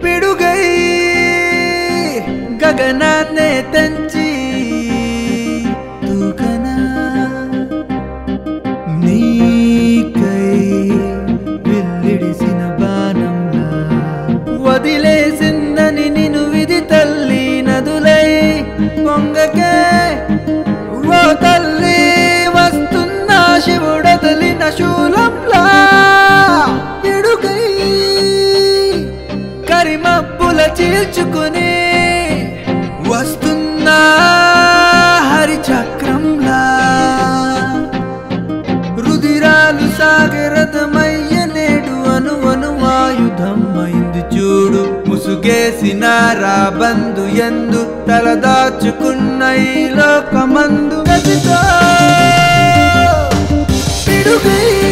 పిడుగై గగనాన్నే తెంచి దూకనా నీకై విల్లిడిసిన బాణంలా వదిలేసిందని నిన్ను విధి తల్లి నదులై పొంగకే ఓ తల్లి వస్తున్నా శివుడదలిన శూలంలా ఎడుకై కరిమబ్బుల చీల్చుకుని వస్తున్నా హరిచక్రంలా రుదిరాలు సాగరథమయ్య నేడు అను అను ఆయుధం అయింది చూడు ముసుగేసిన రాబందు ఎందు తలదాచుకున్న ఈ లోకమందు గతితో పిడుగై